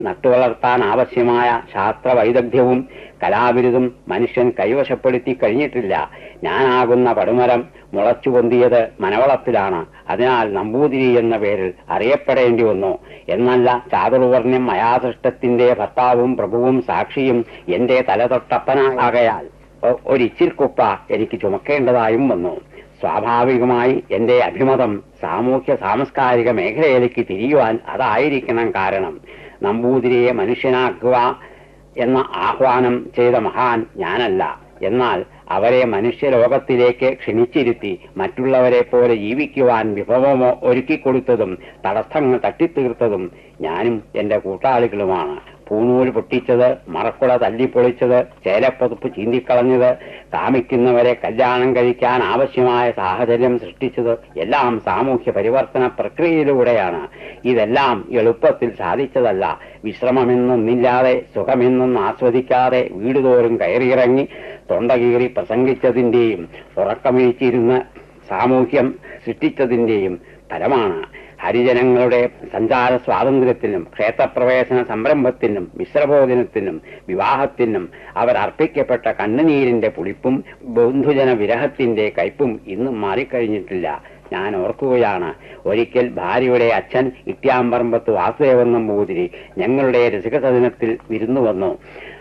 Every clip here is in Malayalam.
നട്ടുവളർത്താൻ ആവശ്യമായ ശാസ്ത്രവൈദഗ്ധ്യവും കലാവിരുതും മനുഷ്യൻ കൈവശപ്പെടുത്തി കഴിഞ്ഞിട്ടില്ല ഞാനാകുന്ന പടുമരം മുളച്ചു പൊന്തിയത് മനവളത്തിലാണ് അതിനാൽ നമ്പൂതിരി എന്ന പേരിൽ അറിയപ്പെടേണ്ടി വന്നു എന്നല്ല ചാതുർവർണ്ണ്യം മയാസൃഷ്ടത്തിന്റെ ഭർത്താവും പ്രഭുവും സാക്ഷിയും എന്റെ തലതൊട്ടപ്പനാകയാൽ ഒ- ഒരിച്ചിൽക്കുപ്പ എനിക്ക് ചുമക്കേണ്ടതായും വന്നു സ്വാഭാവികമായി എന്റെ അഭിമതം സാമൂഹ്യ സാംസ്കാരിക മേഖലയിലേക്ക് തിരിയുവാൻ അതായിരിക്കണം കാരണം നമ്പൂതിരിയെ മനുഷ്യനാക്കുക എന്ന ആഹ്വാനം ചെയ്ത മഹാൻ ഞാനല്ല എന്നാൽ അവരെ മനുഷ്യലോകത്തിലേക്ക് ക്ഷണിച്ചിരുത്തി മറ്റുള്ളവരെ പോലെ ജീവിക്കുവാൻ വിഭവമോ ഒരുക്കിക്കൊടുത്തതും തടസ്സങ്ങൾ തട്ടിത്തീർത്തതും ഞാനും എന്റെ കൂട്ടാളികളുമാണ് പൂണൂല് പൊട്ടിച്ചത് മറക്കുള തല്ലിപ്പൊളിച്ചത് ചേലപ്പതുപ്പ് ചീന്തിക്കളഞ്ഞത് കാമിക്കുന്നവരെ കല്യാണം കഴിക്കാൻ ആവശ്യമായ സാഹചര്യം സൃഷ്ടിച്ചത് എല്ലാം സാമൂഹ്യ പരിവർത്തന പ്രക്രിയയിലൂടെയാണ് ഇതെല്ലാം എളുപ്പത്തിൽ സാധിച്ചതല്ല വിശ്രമമെന്നൊന്നില്ലാതെ സുഖമെന്നൊന്നും ആസ്വദിക്കാതെ വീടുതോറും കയറിയിറങ്ങി തൊണ്ടകീറി പ്രസംഗിച്ചതിന്റെയും ഉറക്കമിഴിച്ചിരുന്ന് സാമൂഹ്യം സൃഷ്ടിച്ചതിന്റെയും ഫലമാണ് ഹരിജനങ്ങളുടെ സഞ്ചാര സ്വാതന്ത്ര്യത്തിനും ക്ഷേത്രപ്രവേശന സംരംഭത്തിനും മിശ്രഭോജനത്തിനും വിവാഹത്തിനും അവർ അർപ്പിക്കപ്പെട്ട കണ്ണുനീരിന്റെ പുളിപ്പും ബന്ധുജന വിരഹത്തിന്റെ കയ്പും ഇന്നും മാറിക്കഴിഞ്ഞിട്ടില്ല ഞാൻ ഓർക്കുകയാണ് ഒരിക്കൽ ഭാര്യയുടെ അച്ഛൻ ഇട്ടിയാമ്പറമ്പത്ത് വാസുദേവൻ നമ്പൂതിരി ഞങ്ങളുടെ രസികസദനത്തിൽ വിരുന്നു വന്നു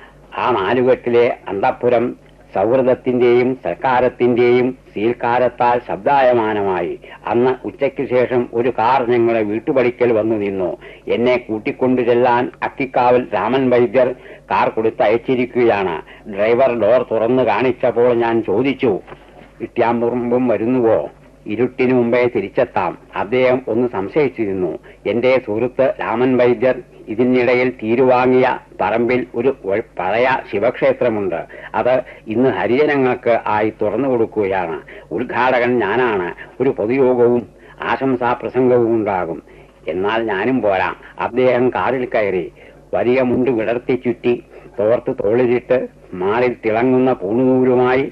ആ നാലുകെട്ടിലെ അന്തഃപുരം സൗഹൃദത്തിന്റെയും സൽക്കാരത്തിന്റെയും സീൽക്കാരത്താൽ ശബ്ദായമാനമായി അന്ന് ഉച്ചയ്ക്ക് ശേഷം ഒരു കാർ ഞങ്ങളെ വീട്ടുപടിക്കൽ വന്നു നിന്നു എന്നെ കൂട്ടിക്കൊണ്ടു ചെല്ലാൻ അക്കിക്കാവൽ രാമൻ വൈദ്യർ കാർ കൊടുത്തയച്ചിരിക്കുകയാണ് ഡ്രൈവർ ഡോർ തുറന്നു കാണിച്ചപ്പോൾ ഞാൻ ചോദിച്ചു ഇട്ടിയാമ്പുറമ്പും വരുന്നുവോ ഇരുട്ടിനു മുമ്പേ തിരിച്ചെത്താം അദ്ദേഹം ഒന്ന് സംശയിച്ചിരുന്നു എന്റെ സുഹൃത്ത് രാമൻ വൈദ്യർ ഇതിനിടയിൽ തീരുവാങ്ങിയ പറമ്പിൽ ഒരു വ- പഴയ ശിവക്ഷേത്രമുണ്ട് അത് ഇന്ന് ഹരിജനങ്ങൾക്ക് ആയി തുറന്നു കൊടുക്കുകയാണ് ഉദ്ഘാടകൻ ഞാനാണ് ഒരു പൊതുയോഗവും ആശംസാ പ്രസംഗവും ഉണ്ടാകും എന്നാൽ ഞാനും പോരാം അദ്ദേഹം കാറിൽ കയറി വലിയ മുണ്ട് വിടർത്തി ചുറ്റി തോർത്ത് തോളിലിട്ട് മാറിൽ തിളങ്ങുന്ന പൂണുനൂലുമായി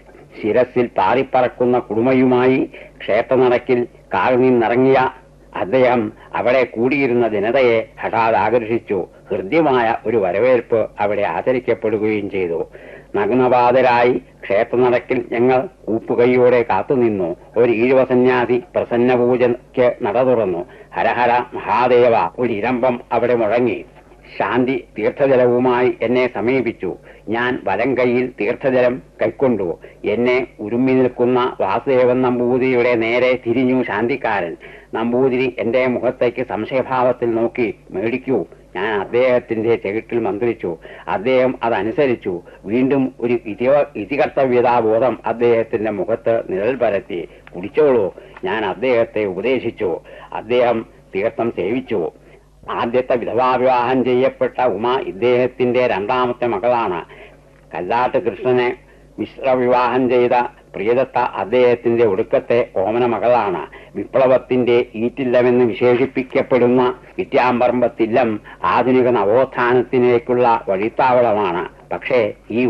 ശിരസിൽ പാറിപ്പറക്കുന്ന കുടുമയുമായി ക്ഷേത്രനടക്കിൽ കാറിൽ നിന്നിറങ്ങിയ അദ്ദേഹം അവിടെ കൂടിയിരുന്ന ജനതയെ ഹഠാത് ആകർഷിച്ചു ഹൃദ്യമായ ഒരു വരവേൽപ്പ് അവിടെ ആചരിക്കപ്പെടുകയും ചെയ്തു നഗ്നപാതരായി ക്ഷേത്രനടക്കിൽ ഞങ്ങൾ കൂപ്പുകൈയോടെ കാത്തുനിന്നു ഒരു ഈഴവ സന്യാസി പ്രസന്ന പൂജയ്ക്ക് നട തുറന്നു ഹരഹര മഹാദേവ ഒരു ഇരമ്പം അവിടെ മുഴങ്ങി ശാന്തി തീർത്ഥജലവുമായി എന്നെ സമീപിച്ചു ഞാൻ വലം കൈയിൽ തീർത്ഥജലം കൈക്കൊണ്ടു എന്നെ ഉരുമ്മി നിൽക്കുന്ന വാസുദേവൻ നമ്പൂതിരിയുടെ നേരെ തിരിഞ്ഞു ശാന്തിക്കാരൻ നമ്പൂതിരി എന്റെ മുഖത്തേക്ക് സംശയഭാവത്തിൽ നോക്കി മേടിക്കൂ ഞാൻ അദ്ദേഹത്തിന്റെ ചെകിട്ടിൽ മന്ത്രിച്ചു അദ്ദേഹം അതനുസരിച്ചു വീണ്ടും ഒരു ഇതി- ഇതികർത്തവ്യതാബോധം അദ്ദേഹത്തിന്റെ മുഖത്ത് നിഴൽ പരത്തി കുടിച്ചോളൂ ഞാൻ അദ്ദേഹത്തെ ഉപദേശിച്ചു അദ്ദേഹം തീർത്ഥം സേവിച്ചു ആദ്യത്തെ വിധവാവിവാഹം ചെയ്യപ്പെട്ട ഉമ ഇദ്ദേഹത്തിന്റെ രണ്ടാമത്തെ മകളാണ് കല്ലാട്ട് കൃഷ്ണനെ മിശ്രവിവാഹം ചെയ്ത പ്രിയദത്ത അദ്ദേഹത്തിന്റെ ഒടുക്കത്തെ ഓമന മകളാണ് വിപ്ലവത്തിന്റെ ഈറ്റില്ലമെന്ന് വിശേഷിപ്പിക്കപ്പെടുന്ന വിദ്യാമ്പറമ്പത്തില്ലം ആധുനിക നവോത്ഥാനത്തിലേക്കുള്ള വഴിത്താവളമാണ് പക്ഷേ ഈ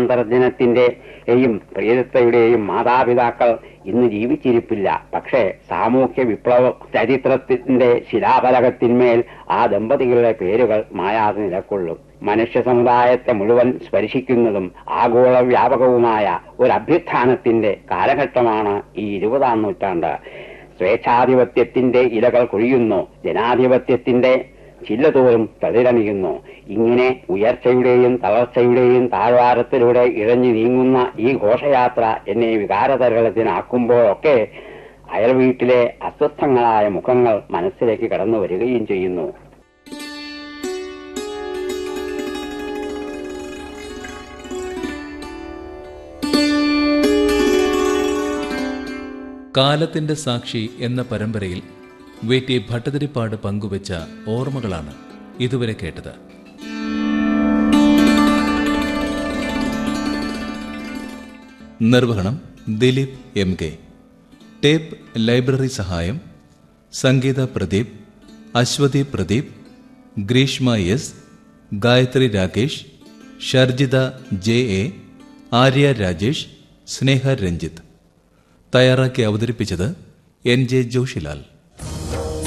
ഉമാന്തർജനത്തിന്റെയും പ്രിയദത്തയുടെയും മാതാപിതാക്കൾ ഇന്ന് ജീവിച്ചിരിപ്പില്ല പക്ഷേ സാമൂഹ്യ വിപ്ലവ ചരിത്രത്തിന്റെ ശിലാഫലകത്തിന്മേൽ ആ ദമ്പതികളുടെ പേരുകൾ മായാതെ നിലക്കൊള്ളും മനുഷ്യ സമുദായത്തെ മുഴുവൻ സ്പർശിക്കുന്നതും ആഗോള വ്യാപകവുമായ ഒരു അഭ്യുത്ഥാനത്തിന്റെ കാലഘട്ടമാണ് ഈ ഇരുപതാം നൂറ്റാണ്ട് സ്വേച്ഛാധിപത്യത്തിന്റെ ഇലകൾ കൊഴിയുന്നു ജനാധിപത്യത്തിന്റെ ചില്ലതോറും തളിരണിയുന്നു ഇങ്ങനെ ഉയർച്ചയുടെയും തളർച്ചയുടെയും താഴ്വാരത്തിലൂടെ ഇഴഞ്ഞു നീങ്ങുന്ന ഈ ഘോഷയാത്ര എന്നെ വികാരതരളത്തിനാക്കുമ്പോഴൊക്കെ അയൽ വീട്ടിലെ അസ്വസ്ഥങ്ങളായ മുഖങ്ങൾ മനസ്സിലേക്ക് കടന്നു വരികയും ചെയ്യുന്നു കാലത്തിന്റെ സാക്ഷി എന്ന പരമ്പരയിൽ വി ടി ഭട്ടതിരിപ്പാട് പങ്കുവച്ച ഓർമ്മകളാണ് ഇതുവരെ കേട്ടത് നിർവഹണം Dileep M K tape library സഹായം Sangeetha Pradeep Aswathy Pradeep Greeshma S Gayathri Rakesh Sharjitha J A Arya Rajesh Sneha Ranjith തയ്യാറാക്കി അവതരിപ്പിച്ചത് എൻ ജെ ജോഷിലാൽ